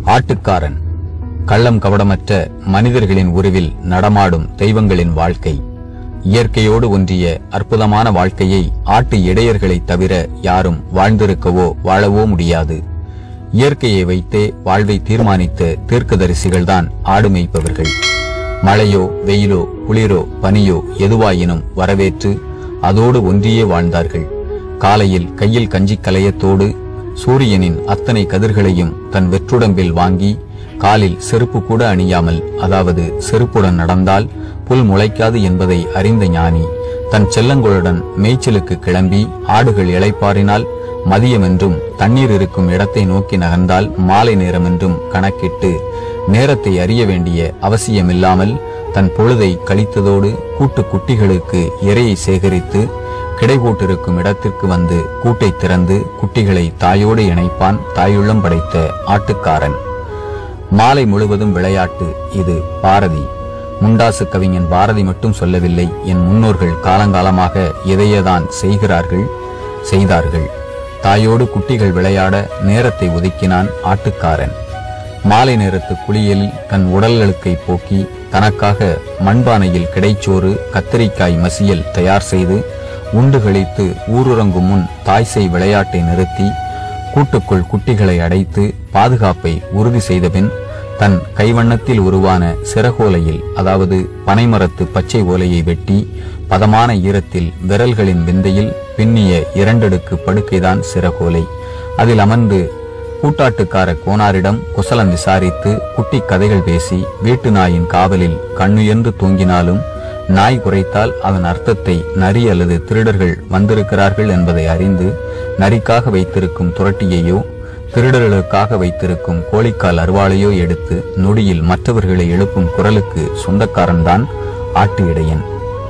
ஆட்டுக்காரன் கள்ளம் கவடமற்ற மனிதர்களின் உருவில் நடமாடும் தெய்வங்களின் வாழ்க்கை இயற்கையோடு ஒன்றிய அற்புதமான வாழ்க்கையை ஆட்டு இடையர்களைத் தவிர யாரும் வாழ்ந்திருக்கவோ வாழவோ முடியாது இயற்கையை வைத்தே வாழ்வை தீர்மானித்த தீர்க்கதரிசிகள்தான் ஆடு மேய்ப்பவர்கள் மழையோ வெயிலோ குளிரோ பனியோ எதுவாயினும் வரவேற்று அதோடு ஒன்றியே வாழ்ந்தார்கள் காலையில் கையில் கஞ்சி கலையத்தோடு சூரியனின் அத்தனை கதிர்களையும் தன் வெற்றுடம்பில் வாங்கி காலில் செருப்பு கூட அணியாமல் அதாவது செருப்புடன் நடந்தால் புல் முளைக்காது என்பதை அறிந்த ஞானி தன் செல்லங்களுடன் மேய்ச்சலுக்கு கிளம்பி ஆடுகள் இளைப்பாறினால் மதியம் என்றும் தண்ணீர் இருக்கும் இடத்தை நோக்கி நகர்ந்தால் மாலை நேரம் என்றும் கணக்கிட்டு நேரத்தை அறிய வேண்டிய அவசியமில்லாமல் தன் பொழுதை கழித்ததோடு கூட்டு குட்டிகளுக்கு இரையை சேகரித்து கிடை போட்டிருக்கும் இடத்திற்கு வந்து கூட்டை திறந்து குட்டிகளை தாயோடு இணைப்பான் தாயுள்ளம் படைத்த ஆட்டுக்காரன் மாலை முழுவதும் விளையாட்டு இது பாரதி முண்டாசு கவிஞன் பாரதி மட்டும் சொல்லவில்லை என் முன்னோர்கள் காலங்காலமாக எதையேதான் செய்கிறார்கள் செய்தார்கள் தாயோடு குட்டிகள் விளையாட நேரத்தை ஒதுக்கினான் ஆட்டுக்காரன் மாலை நேரத்து குளியலில் தன் உடல்களுக்கை போக்கி தனக்காக மண்பானையில் கிடைச்சோறு கத்தரிக்காய் மசியல் தயார் செய்து உண்டு கழித்து ஊருறங்கும் முன் தாய்சை விளையாட்டை நிறுத்தி கூட்டுக்குள் குட்டிகளை அடைத்து பாதுகாப்பை உறுதி செய்தபின் தன் கைவண்ணத்தில் உருவான சிறகோலையில் அதாவது பனைமரத்து பச்சை ஓலையை வெட்டி பதமான ஈரத்தில் விரல்களின் விந்தையில் பின்னிய இரண்டடுக்கு படுக்கைதான் சிறகோலை அதில் அமர்ந்து கூட்டாட்டுக்கார கோனாரிடம் குசலம் விசாரித்து குட்டி கதைகள் பேசி வீட்டு நாயின் காவலில் கண்ணுயர்ந்து தூங்கினாலும் நாய் குறைத்தால் அதன் அர்த்தத்தை நரி அல்லது திருடர்கள் வந்திருக்கிறார்கள் என்பதை அறிந்து நரிக்காக வைத்திருக்கும் துரட்டியையோ திருடர்களுக்காக வைத்திருக்கும் கோழிக்கால் அருவாளையோ எடுத்து நொடியில் மற்றவர்களை எழுப்பும் குரலுக்கு சொந்தக்காரன்தான் ஆட்டு இடையன்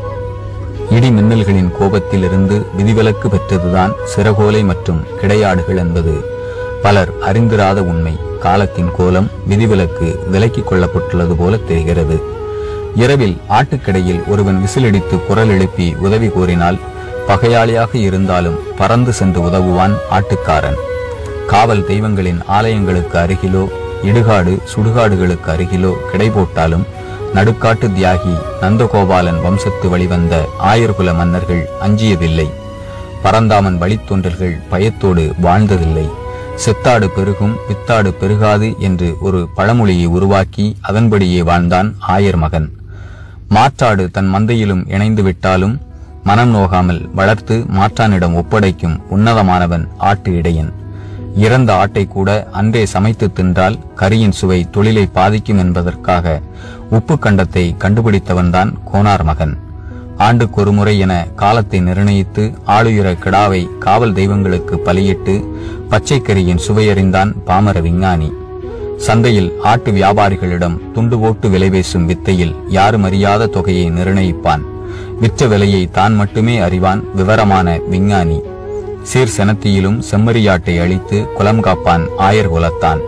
இடி மின்னல்களின் கோபத்திலிருந்து விதிவிலக்கு பெற்றதுதான் சிறகோலை மற்றும் கிடையாடுகள் என்பது பலர் அறிந்திராத உண்மை காலத்தின் கோலம் விதிவிலக்கு விலக்கிக் கொள்ளப்பட்டுள்ளது போல தெரிகிறது இரவில் ஆட்டுக்கிடையில் ஒருவன் விசிலடித்து குரல் எழுப்பி உதவி கோரினால் பகையாளியாக இருந்தாலும் பறந்து சென்று உதவுவான் ஆட்டுக்காரன் காவல் தெய்வங்களின் ஆலயங்களுக்கு அருகிலோ இடுகாடு சுடுகாடுகளுக்கு அருகிலோ கிடை போட்டாலும் நடுக்காட்டு தியாகி நந்தகோபாலன் வம்சத்து வழிவந்த ஆயர்குல மன்னர்கள் அஞ்சியதில்லை பரந்தாமன் வழித்தோன்றல்கள் பயத்தோடு வாழ்ந்ததில்லை செத்தாடு பெருகும் வித்தாடு பெருகாது என்று ஒரு பழமொழியை உருவாக்கி அதன்படியே வாழ்ந்தான் ஆயர் மகன் மாற்றாடு தன் மந்தையிலும் இணைந்து விட்டாலும் மனம் நோகாமல் வளர்த்து மாற்றானிடம் ஒப்படைக்கும் உன்னதமானவன் ஆட்டு இடையன் இறந்த ஆட்டை கூட அன்றே சமைத்து தின்றால் கரியின் சுவை தொழிலை பாதிக்கும் என்பதற்காக உப்பு கண்டத்தை கண்டுபிடித்தவன்தான் கோனார் மகன் ஆண்டுக்கு ஒரு முறை என காலத்தை நிர்ணயித்து ஆளுயர கிடாவை காவல் தெய்வங்களுக்கு பலியிட்டு பச்சைக்கரியின் சுவையறிந்தான் பாமர விஞ்ஞானி சந்தையில் ஆட்டு வியாபாரிகளிடம் துண்டு போட்டு விலை பேசும் வித்தையில் யாரும் அறியாத தொகையை நிர்ணயிப்பான் விற்ற விலையை தான் மட்டுமே அறிவான் விவரமான விஞ்ஞானி சீர் செனத்தியிலும் செம்மறியாட்டை அழித்து குலம் காப்பான் ஆயர் குலத்தான்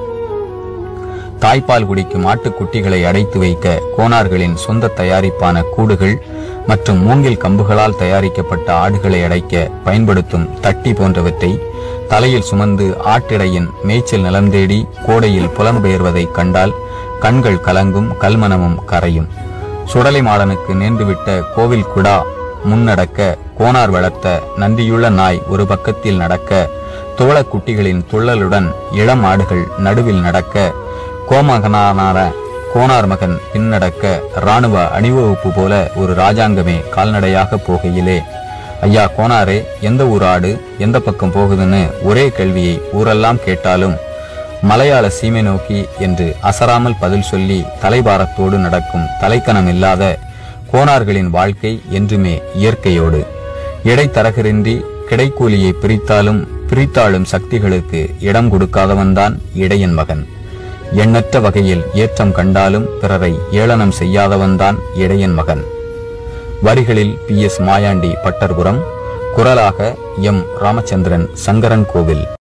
தாய்ப்பால் குடிக்கும் ஆட்டுக்குட்டிகளை அடைத்து வைக்க கோனார்களின் சொந்த தயாரிப்பான கூடுகள் மற்றும் மூங்கில் கம்புகளால் தயாரிக்கப்பட்ட ஆடுகளை அடைக்க பயன்படுத்தும் தட்டி போன்றவற்றை தலையில் சுமந்து ஆட்டிடையின் மேய்ச்சல் நிலம் தேடி கோடையில் புலம்பெயர்வதை கண்டால் கண்கள் கலங்கும் கல்மனமும் கரையும் சுடலை மாடனுக்கு நேர்ந்துவிட்ட கோவில் குடா முன்னடக்க கோனார் வளர்த்த நன்றியுள்ள நாய் ஒரு பக்கத்தில் நடக்க தோளக் குட்டிகளின் துள்ளலுடன் இளம் ஆடுகள் நடுவில் நடக்க கோமகனான கோனார் மகன் பின்னடக்க ராணுவ அணிவகுப்பு போல ஒரு ராஜாங்கமே கால்நடையாக போகையிலே ஐயா கோனாரே எந்த ஊர் ஆடு எந்த பக்கம் போகுதுன்னு ஒரே கேள்வியை ஊரெல்லாம் கேட்டாலும் மலையாள சீமை நோக்கி என்று அசராமல் பதில் சொல்லி தலைபாரத்தோடு நடக்கும் தலைக்கணம் இல்லாத கோனார்களின் வாழ்க்கை என்றுமே இயற்கையோடு இடைத்தரகரின்றி கிடைக்கூலியை பிரித்தாலும் பிரித்தாளும் சக்திகளுக்கு இடம் கொடுக்காதவன்தான் இடையன் மகன் எண்ணற்ற வகையில் ஏற்றம் கண்டாலும் பிறரை ஏளனம் செய்யாதவன்தான் இடையன் மகன் வரிகளில் பி எஸ் மாயாண்டி பட்டர்புரம் குரலாக எம் ராமச்சந்திரன் சங்கரன் கோவில்